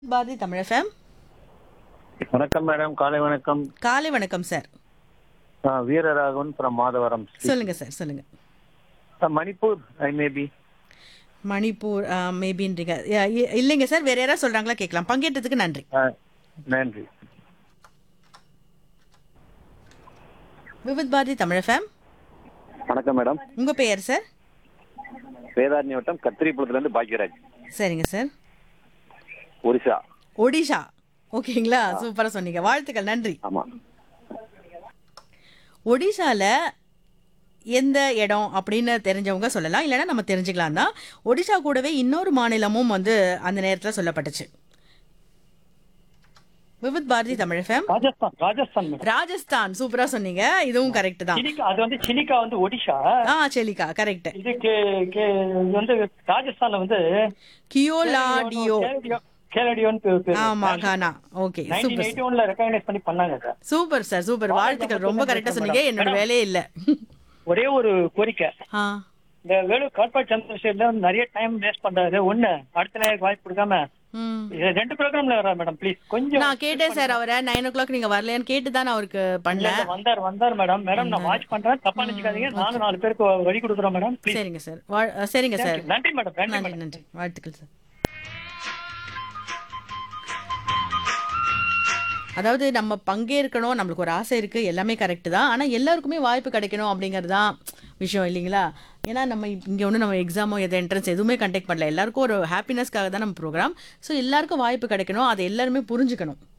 Bharathi Tamil FM வணக்கம் madam காலை வணக்கம் காலை வணக்கம் சார் ஆ, வீரராகவன் ஃப்ரம் மாதவரம் சொல்லுங்க சார் சொல்லுங்க ஆ, மணிப்பூர் ஐ மேபி மணிப்பூர் மேபின்றீங்க இல்லைங்க சார் வேற யாராவது சொல்றாங்களா கேட்கலாம் பங்கேற்றதுக்கு நன்றி நன்றி விவித் பாரதி தமிழ் எஃப்எம் வணக்கம் மேடம் உங்க பெயர் சார் வேதாரண்ய வட்டம் கத்திரிப்புலத்துல இருந்து பாக்யராஜ் சரிங்க சார் ஒரிசா ஒடிஷா ஓகேங்களா சூப்பரா சொன்னீங்க வாழ்த்துக்கள் நன்றி ஆமா ஒடிஷால எந்த இடம் அப்படின்னு தெரிஞ்சவங்க சொல்லலாம் இல்லைன்னா நம்ம தெரிஞ்சுக்கலாம் தான் ஒடிஷா கூடவே இன்னொரு மாநிலமும் வந்து அந்த நேரத்தில் சொல்லப்பட்டுச்சு விவித் பாரதி தமிழ் எஃப்எம் ராஜஸ்தான் ராஜஸ்தான் மேடம் ராஜஸ்தான் சூப்பரா சொன்னீங்க இதுவும் கரெக்ட் தான் சிலிக்கா அது வந்து சிலிக்கா வந்து ஒடிஷா ஆ செலிகா கரெக்ட் இது கே- கே- இது வந்து ராஜஸ்தான்ல வந்து கியோலாடியோ கேலடியோ- கேலடியோன்னு பேரு- பேரு. ஆமா கானா ஓகே 1981 சூப்பர் ல ரெக்கக்னைஸ் பண்ணி பண்ணாங்க சார் சூப்பர் சார் சூப்பர் வாழ்த்துக்கள் ரொம்ப கரெக்டா சொன்னீங்க என்னோட வேலையே இல்ல ஒரே ஒரு கோரிக்கை ஆ இந்த வேலூர் கார்பரேட் சந்திரசேகர்ல நிறைய டைம் வேஸ்ட் பண்றாரு ஒண்ணு அடுத்த நேரம் வாய்ப்பு கொடுக்காம ம் இது ரெண்டு ப்ரோக்ராம்ல வரா மேடம் ப்ளீஸ் கொஞ்சம் நான் கேட்டேன் சார் அவரை நைன் ஓ கிளாக் நீங்க வரலையான்னு கேட்டு தான் நான் அவருக்கு இல்ல, பண்ணேன் இல்ல, வந்தார் வந்தார் மேடம் மேடம் நான் வாட்ச் பண்றேன் தப்பா நினைச்சுக்காதீங்க நானும் நாலு பேருக்கு வழி கொடுக்குறோம் மேடம் ப்ளீஸ் சரிங்க சார் வா- சரிங்க சார் நன்றி மேடம் நன்றி நன்றி மேடம் நன்றி வாழ்த்துக்கள் சார் அதாவது நம்ம பங்கேற்கணும் நம்மளுக்கு ஒரு ஆசை இருக்குது எல்லாமே கரெக்டு தான் ஆனால் எல்லாருக்குமே வாய்ப்பு கிடைக்கணும் அப்படிங்கிறது தான் விஷயம் இல்லைங்களா ஏன்னா நம்ம இங்கே ஒன்றும் நம்ம எக்ஸாமோ எது என்ட்ரன்ஸ் எதுவுமே கண்டக்ட் பண்ணல எல்லாருக்கும் ஒரு ஹாப்பினஸ்க்காக தான் நம்ம ப்ரோக்ராம் ஸோ எல்லாருக்கும் வாய்ப்பு கிடைக்கணும் அதை எல்லாருமே புரிஞ்சுக்கணும்